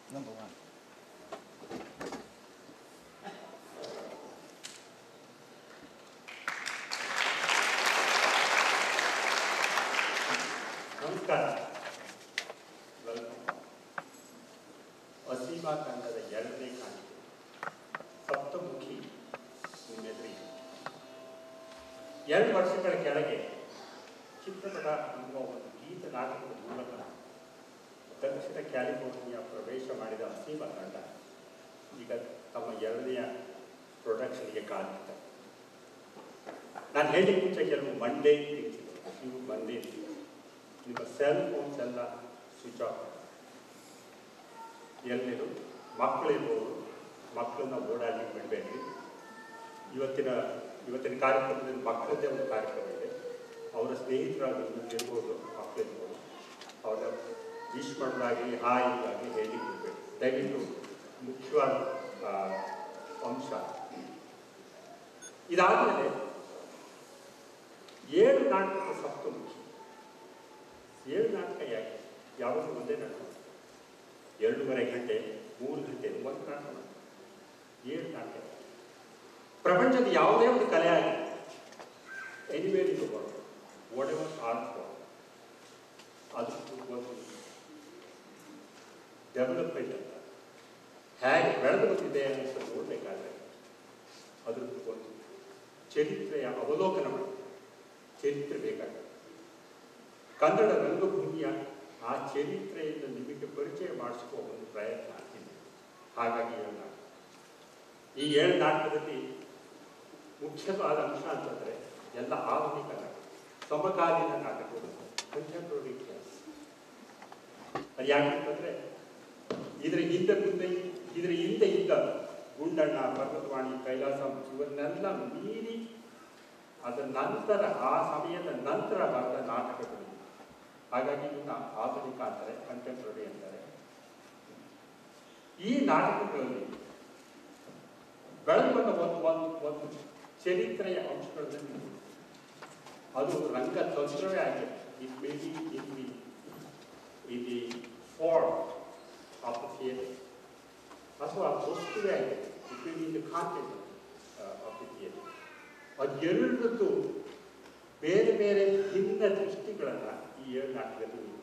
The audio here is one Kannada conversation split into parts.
Number one. ನಮಸ್ಕಾರ ವೆಲ್ಕಮ್ ಅಸೀಮಾ ತಂಡದ ಎರಡನೇ ಕಾಣಿಕೆ ಸಪ್ತಮುಖಿ ನಿಮ್ಮೆದುರಿಗೆ ಎರಡು ವರ್ಷಗಳ ಕೆಳಗೆ ಚಿತ್ರಪಟ ಅನ್ನುವ ಒಂದು ಗೀತ ನಾಟಕದ ಮೂಲಕ ದಕ್ಷಿಣ ಕ್ಯಾಲಿಫೋರ್ನಿಯಾ ಪ್ರವೇಶ ಮಾಡಿದ ಅಸೀಮಾ ತಂಡ ಈಗ ತಮ್ಮ ಎರಡನೆಯ ಪ್ರೊಡಕ್ಷನ್ಗೆ ಕಾಲಿಟ್ಟ ನಾನು ಹೇಳಿ ಮುಂಚೆ ಕೆಲವು ಮಂಡೇ ತಿಳಿಸಿದೆ ಇವು ಮಂಡೇ ನಿಮ್ಮ ಸೆಲ್ ಫೋನ್ಸ್ ಎಲ್ಲ ಸ್ವಿಚ್ ಆಫ್ ಎಲ್ಲಿರು ಮಕ್ಕಳಿರ್ಬೋದು ಮಕ್ಕಳನ್ನ ಓಡಾಡಲಿಕ್ಕೆ ಬಿಡಬೇಡಿ ಇವತ್ತಿನ ಇವತ್ತಿನ ಕಾರ್ಯಕ್ರಮದಲ್ಲಿ ಮಕ್ಕಳದ್ದೇ ಒಂದು ಕಾರ್ಯಕ್ರಮ ಇದೆ ಅವರ ಸ್ನೇಹಿತರಾಗಿ ಇರ್ಬೋದು ಮಕ್ಕಳಿರ್ಬೋದು ಅವರ ವಿಶ್ ಮಾಡೋದಾಗಲಿ ಹಾಯ್ ಆಗಿ ಹೇಳಿ ಬಿಡಬೇಡಿ ದಯವಿಟ್ಟು ಮುಖ್ಯವಾದ ಆ, ಅಂಶ ಇದಾದಮೇಲೆ ಏಳು ನಾಟಕದ ಸಪ್ತಮುಖಿ ಏಳು ನಾಟಕ ಯಾಕೆ ಯಾವುದು ಒಂದೇ ನಾಟಕ ಎರಡೂವರೆ ಗಂಟೆ ಮೂರು ಗಂಟೆ ಒಂದು ನಾಟಕ ಮಾಡಿ. ಏಳು ನಾಟಕ ಪ್ರಪಂಚದ ಯಾವುದೇ ಒಂದು ಕಲೆ ಆಗಲಿ ಎನಿವೇರ್ ಇದು ವಾಟ್ ಎವರ್ ಆರ್ಟ್ ಅದು ಒಂದು ಡೆವಲಪ್ಮೆಂಟ್ ಅಂತ ಹೇಗೆ ಬೆಳೆದು ಬಂದಿದೆ ಅಂತ ನೋಡಬೇಕಾದ್ರೆ ಅದ್ರ ಒಂದು ಚರಿತ್ರೆಯ ಅವಲೋಕನ ಮಾಡಿ ಚರಿತ್ರೆ ಬೇಕಾಗುತ್ತೆ ಕನ್ನಡ ರಂಗಭೂಮಿಯ ಆ ಚರಿತ್ರೆಯಿಂದ ನಿಮಗೆ ಪರಿಚಯ ಮಾಡಿಸ್ಕೋ ಒಂದು ಪ್ರಯತ್ನ ಆಗ್ತಿದೆ ಹಾಗಾಗಿ ಏಳು ನಾಟಕ ಈ ಏಳು ನಾಟಕದಲ್ಲಿ ಮುಖ್ಯವಾದ ಅಂಶ ಅಂತಂದರೆ ಎಲ್ಲ ಆಧುನಿಕ ನಾಟಕ ಸಮಕಾಲೀನ ನಾಟಕಗಳು ಕಂಟೆಂಪ್ರರಿ ಕ್ಲಾಸ್ ಅದು ಯಾಕಂತಂದರೆ ಇದರ ಹಿಂದೆ ಮುಂದೆ ಇದರ ಹಿಂದೆ ಇದ್ದ ಗುಂಡಣ್ಣ ಪರ್ವತವಾಣಿ ಕೈಲಾಸ ಇವನ್ನೆಲ್ಲ ಮೀರಿ ಅದರ ನಂತರ ಆ ಸಮಯದ ನಂತರ ಬರೆದ ನಾಟಕಗಳು ಹಾಗಾಗಿ ಇವನ್ನ ಆಧುನಿಕ ಅಂತಾರೆ ಕಂಟೆಂಪ್ರರಿ ಅಂತಾರೆ ಈ ನಾಟಕಗಳಲ್ಲಿ ಬೆಳೆದು ಬಂದ ಒಂದು ಒಂದು ಒಂದು ಚರಿತ್ರೆಯ ಅಂಶಗಳಲ್ಲಿ ಅದು ರಂಗತಂತ್ರವೇ ಆಗಿದೆ it may be in the in the form of the theatre ಅಥವಾ ವಸ್ತುವೇ ಆಗಿದೆ it may be in the content of the theatre ಅದೆರಡದ್ದು ಬೇರೆ ಬೇರೆ ಭಿನ್ನ ದೃಷ್ಟಿಗಳನ್ನು ಈ ಏಳು ನಾಟಕದಲ್ಲಿ ನೀಡಿದೆ.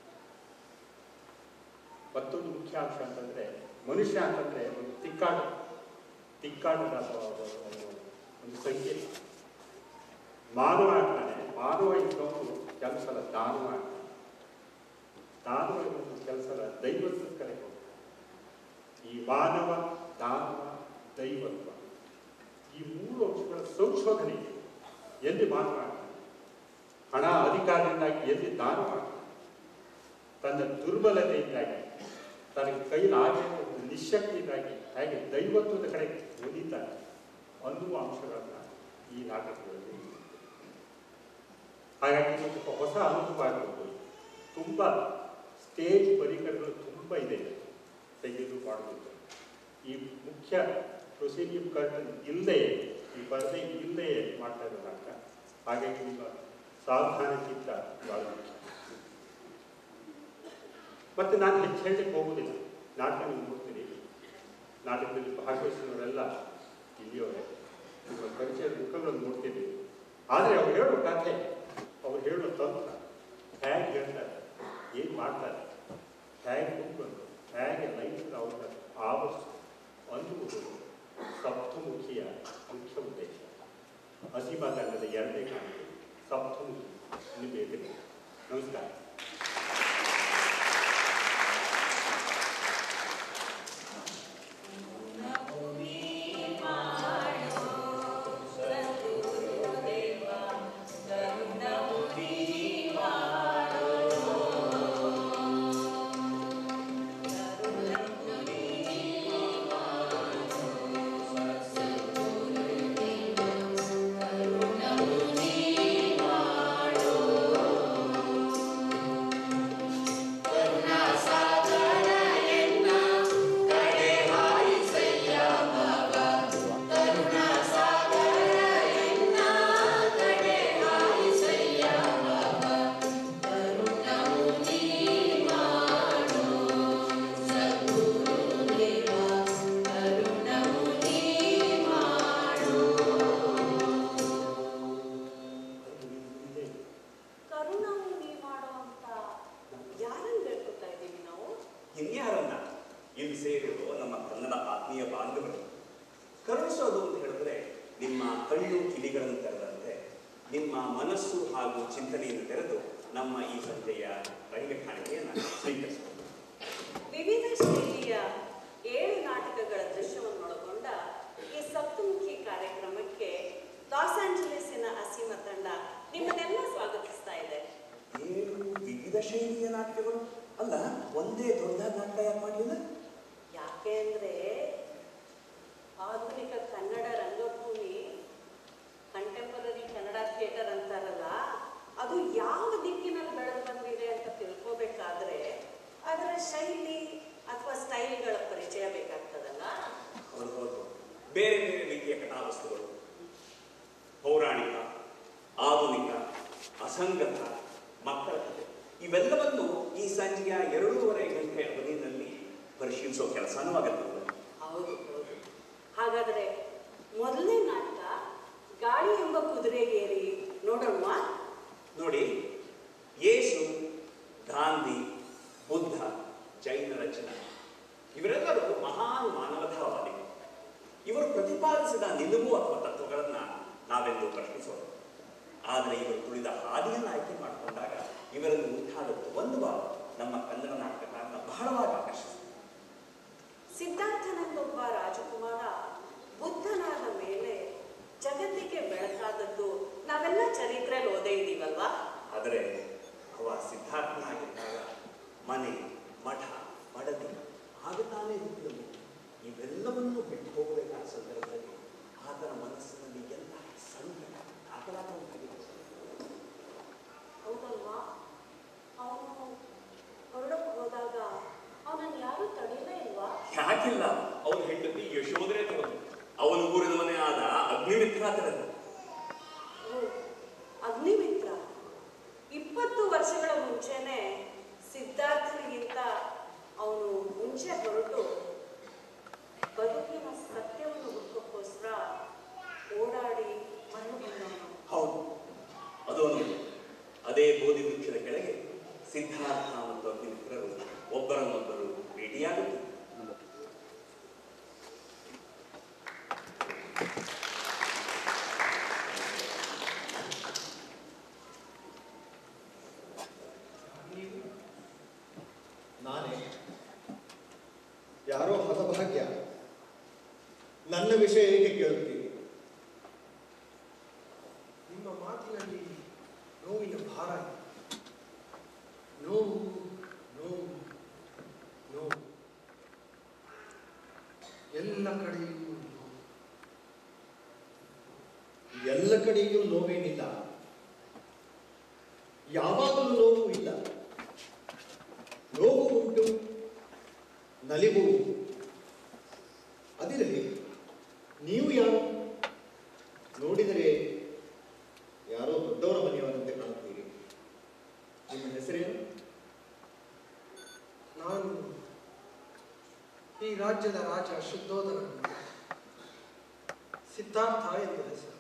ಮತ್ತೊಂದು ಮುಖ್ಯ ಅಂಶ ಅಂತಂದ್ರೆ ಮನುಷ್ಯ ಅಂತಂದ್ರೆ ಒಂದು ತಿಕ್ಕಾಟ ತಿಕ್ಕಾಟದ ಅಥವಾ ಒಂದು- ಒಂದು- ಒಂದು ಸಂಕೇತ ಮಾನವ ಆಗ್ತಾನೆ ಮಾನವ ಇದ್ದವನು ಕೆಲವು ಸಲ ದಾನವ ಆಗ್ತಾನೆ ದಾನವ ಇನ್ನೊಂದು ಕೆಲವು ಸಲ ದೈವತ್ವ ಕಡೆ ಹೋಗ್ತಾನೆ ಈ ಮಾನವ ದಾನವ ದೈವತ್ವ ಈ ಮೂರು ಅಂಶಗಳ ಸಂಶೋಧನೆ ಇದೆ. ಎಲ್ಲಿ ಮಾನವ ಆಗ್ತಾನೆ ಹಣ ಅಧಿಕಾರದಿಂದಾಗಿ ಎಲ್ಲಿ ದಾನವ ಆಗ್ತಾನೆ ತನ್ನ ದುರ್ಬಲತೆಯಿಂದಾಗಿ ತನಗೆ ಕೈಲಾಗಿರುವ ಒಂದು ನಿಶಕ್ತಿಯಿಂದಾಗಿ ಹೇಗೆ ದೈವತ್ವದ ಕಡೆ ಒಲಿತಾನೆ ಅನ್ನುವ ಅಂಶಗಳನ್ನ ಈ ನಾಟಕಗಳಲ್ಲಿ ಇದೆ. ಹಾಗಾಗಿ ಇದು ಸ್ವಲ್ಪ ಹೊಸ ಅನುಭವ ಆಗಿರ್ಬೋದು ತುಂಬ ಸ್ಟೇಜ್ ಪರಿಕರಗಳು ತುಂಬ ಇದೆ ತೆಗೆದು ಮಾಡುವುದು ಈ ಮುಖ್ಯ ಪ್ರೊಸೀಡಿಯಂ ಕರ್ಟನ್ ಇಲ್ಲದೆ ಈ ಪರದೆ ಇಲ್ಲದೆ ಮಾಡ್ತಾ ಇರೋ ನಾಟಕ ಹಾಗಾಗಿ ನಿಮ್ಮ ಸಾವಧಾನಕ್ಕಿಂತ ಬಹಳ ಮುಖ್ಯ ಮತ್ತೆ ನಾನು ಹೆಚ್ಚು ಹೇಳಲಿಕ್ಕೆ ಹೋಗುವುದಿಲ್ಲ ನಾಟಕ ನೀವು ನೋಡ್ತೀನಿ ನಾಟಕದಲ್ಲಿ ಭಾಗವಹಿಸಿದವರೆಲ್ಲ ಇಲ್ಲಿಯವರೇ ನಿಮ್ಮ ಪರಿಚಯದ ಮುಖಗಳನ್ನು ನೋಡ್ತೀನಿ ಆದರೆ ಅವ್ರು ಹೇಳೋ ಕಥೆ ಅವ್ರು ಹೇಳೋ ತಂತ್ರ ಹೇಗೆ ಹೇಳ್ತಾರೆ ಏನು ಮಾಡ್ತಾರೆ ಹೇಗೆ ಮುಂದ್ಬಂದು ಹೇಗೆ ಲೈಫ್ ಅವ್ರನ್ನ ಆವರಿಸು ಅನ್ನುವುದು ಸಪ್ತಮುಖಿಯ ಮುಖ್ಯ ಉದ್ದೇಶ ಅಸೀಮಾ ತಂಡದ ಎರಡನೇ ಕಾಣಿಕೆ ಸಪ್ತಮುಖಿ ನಿಮ್ಮ ಎದುರು ನಮಸ್ಕಾರ ಕರುಣಾ ಇನ್ಯಾರನ್ನ ಇಲ್ಲಿ ಸೇರಿರೋ ನಮ್ಮ ಕನ್ನಡ ಆತ್ಮೀಯ ಬಾಂಧವರು ಕರುಣಿಸೋದು ಅಂತ ಹೇಳಿದ್ರೆ ನಿಮ್ಮ ಕಣ್ಣು ಕಿವಿಗಳನ್ನು ತೆರೆದಂತೆ ನಿಮ್ಮ ಮನಸ್ಸು ಹಾಗೂ ಚಿಂತನೆಯನ್ನು ತೆರೆದು ನಮ್ಮ ಈ ಸಂಜೆಯ ರಂಗ ಕಾಣಿಕೆಯನ್ನು ಸ್ವೀಕರಿಸಬಹುದು ವಿವಿಧ ಶೈಲಿಯ ಏಳು ನಾಟಕಗಳ ದೃಶ್ಯವನ್ನೊಳಗೊಂಡ ಈ ಸಪ್ತಮುಖಿ ಕಾರ್ಯಕ್ರಮಕ್ಕೆ ಲಾಸ್ ಆಂಜಲೀಸಿನ ಅಸೀಮ ತಂಡ ನಿಮ್ಮನ್ನೆಲ್ಲ ಸ್ವಾಗತಿಸ್ತಾ ಇದೆ ಏಳು ವಿವಿಧ ಶೈಲಿಯ ನಾಟಕಗಳು ಅಲ್ಲ ಒಂದೇ ದೊಡ್ಡ ನಾಟಕ ಯಾಕೆ ಮಾಡಲಿಲ್ಲ ಯಾಕೆ ಅಂದ್ರೆ ಆಧುನಿಕ ಕನ್ನಡ ರಂಗಭೂಮಿ ಕಂಟೆಂಪರರಿ ಕನ್ನಡ ಥಿಯೇಟರ್ ಅಂತಾರಲ್ಲ ಅದು ಯಾವ ದಿಕ್ಕಿನಲ್ಲಿ ಬೆಳೆದು ಬಂದಿದೆ ಅಂತ ತಿಳ್ಕೋಬೇಕಾದ್ರೆ ಅದರ ಶೈಲಿ ಅಥವಾ ಸ್ಟೈಲ್ಗಳ ಪರಿಚಯ ಬೇಕಾಗ್ತದಲ್ಲ ಹೌದು ಹೌದು ಬೇರೆ ಬೇರೆ ರೀತಿಯ ಕಥಾವಸ್ತುಗಳು ಪೌರಾಣಿಕ ಆಧುನಿಕ ಅಸಂಗತ ಮಕ್ಕಳ ಕಥೆ ಇವೆಲ್ಲವನ್ನು ಈ ಸಂಜೆಯ ಎರಡೂವರೆ ಗಂಟೆ ಅವಧಿಯಲ್ಲಿ ಪರಿಶೀಲಿಸೋ ಕೆಲಸನೂ ಆಗತ್ತೆ ಹೌದು ಹೌದು ಹಾಗಾದ್ರೆ ಮೊದಲನೇ ನಾಟಕ ಗಾಳಿ ಎಂಬ ಕುದುರೆ ಏರಿ ನೋಡೋಣ ನೋಡಿ ಯೇಸು ಗಾಂಧಿ ಬುದ್ಧ ಜೈನರ ಜನ ಇವರೆಲ್ಲರೂ ಮಹಾನ್ ಮಾನವತಾವಾದಿಗಳು ಇವರು ಪ್ರತಿಪಾದಿಸಿದ ನಿಲುವು ಅಥವಾ ತತ್ವಗಳನ್ನ ನಾವೆಂದು ಪ್ರಶ್ನಿಸೋಣ ಆದರೆ ಇವರು ತುಳಿದ ಹಾದಿಯನ್ನು ಆಯ್ಕೆ ಮಾಡಿಕೊಂಡಾಗ ಇವರಲ್ಲಿ ಉಂಟಾದದ್ದು ಒಂದು ಭಾವ ನಮ್ಮ ಕನ್ನಡ ನಾಟಕಕಾರನ ಬಹಳವಾಗಿ ಆಕರ್ಷಿಸಿದೆ ಸಿದ್ಧಾರ್ಥನೆಂದೊಬ್ಬ ರಾಜಕುಮಾರ ಬುದ್ಧನಾದ ಮೇಲೆ ಜಗತ್ತಿಗೆ ಬೆಳಕಾದದ್ದು ನಾವೆಲ್ಲ ಚರಿತ್ರೆಯಲ್ಲಿ ಓದೇ ಇದೀವಲ್ವಾ ಆದರೆ ಅವ ಸಿದ್ಧಾರ್ಥನಾಗಿದ್ದಾಗ ಮನೆ ಮಠ ಮಡದಿ ಆಗ ತಾನೇ ಹುಟ್ಟಿದವು ಇವೆಲ್ಲವನ್ನೂ ಬಿಟ್ಟು ಹೋಗಬೇಕಾದ ಸಂದರ್ಭದಲ್ಲಿ ಆತನ ಮನಸ್ಸಿನಲ್ಲಿ ಎಲ್ಲ ಸಂಕಟ ಆಕಲಾಟ ಉಂಟಾಗಿದೆ ಹೌದಲ್ವಾ ಅವನು ಹೊರಡಕ್ಕೆ ಹೋದಾಗ ಅವನನ್ನು ಯಾರು ತಡೀಲೇ ಇಲ್ವಾ ಯಾಕಿಲ್ಲ ಅವನ ಹೆಂಡತಿ ಯಶೋಧರೆ ತರದು ಅವನು ಊರಿನವನೇ ಆದ ಅಗ್ನಿಮಿತ್ರ ತರದು ಓ, ಅಗ್ನಿಮಿತ್ರ ಇಪ್ಪತ್ತು ವರ್ಷಗಳ ಮುಂಚೆನೆ ಸಿದ್ಧಾರ್ಥನಿಗಿಂತ ಅವನು ಮುಂಚೆ ಹೊರಟು ಬದುಕಿನ ಸತ್ಯವನ್ನು ಹುಡುಕೋಕ್ಕೋಸ್ಕರ ಓಡಾಡಿ ಮಣ್ಣು ಬಂದವನು ಹೌದು ಅದೊಂದು ಅದೇ ಬೋಧಿ ವೃಕ್ಷದ ಕೆಳಗೆ ಸಿದ್ಧಾರ್ಥ ಮತ್ತು ಅಗ್ನಿಮಿತ್ರರು ಒಬ್ಬರನ್ನೊಬ್ಬರು ಭೇಟಿಯಾಗುತ್ತಿದ್ದರು ನೀವು ನಾನೇ ಯಾರೋ ಹತಭಾಗ್ಯ ನನ್ನ ವಿಷಯ ಏಕೆ ಕೇಳುತ್ತೀರಿ ನಿಮ್ಮ ಮಾತಿನಲ್ಲಿ ನೋವಿನ ಭಾರ ಇದೆ. ನೋವು ನೋವು ನೋವು ಎಲ್ಲ ಕಡೆಯೂ ನೋವು. ಎಲ್ಲ ಕಡೆಯೂ ನೋವೇನಿಲ್ಲ ಯಾವಾಗಲೂ ನೋವು ಇಲ್ಲ ನೋವು ಉಂಟು ನಲಿವು ಉಂಟು. ಅದಿರಲಿ ನೀವು ಯಾರು ನೋಡಿದರೆ ಯಾರೋ ದೊಡ್ಡವರ ಮನೆಯವರಂತೆ ಕಾಣುತ್ತೀರಿ ನಿಮ್ಮ ಹೆಸರೇನು ನಾನು ಈ ರಾಜ್ಯದ ರಾಜ ಶುದ್ಧೋಧನ ಸಿದ್ಧಾರ್ಥ ಎಂದು ಹೆಸರು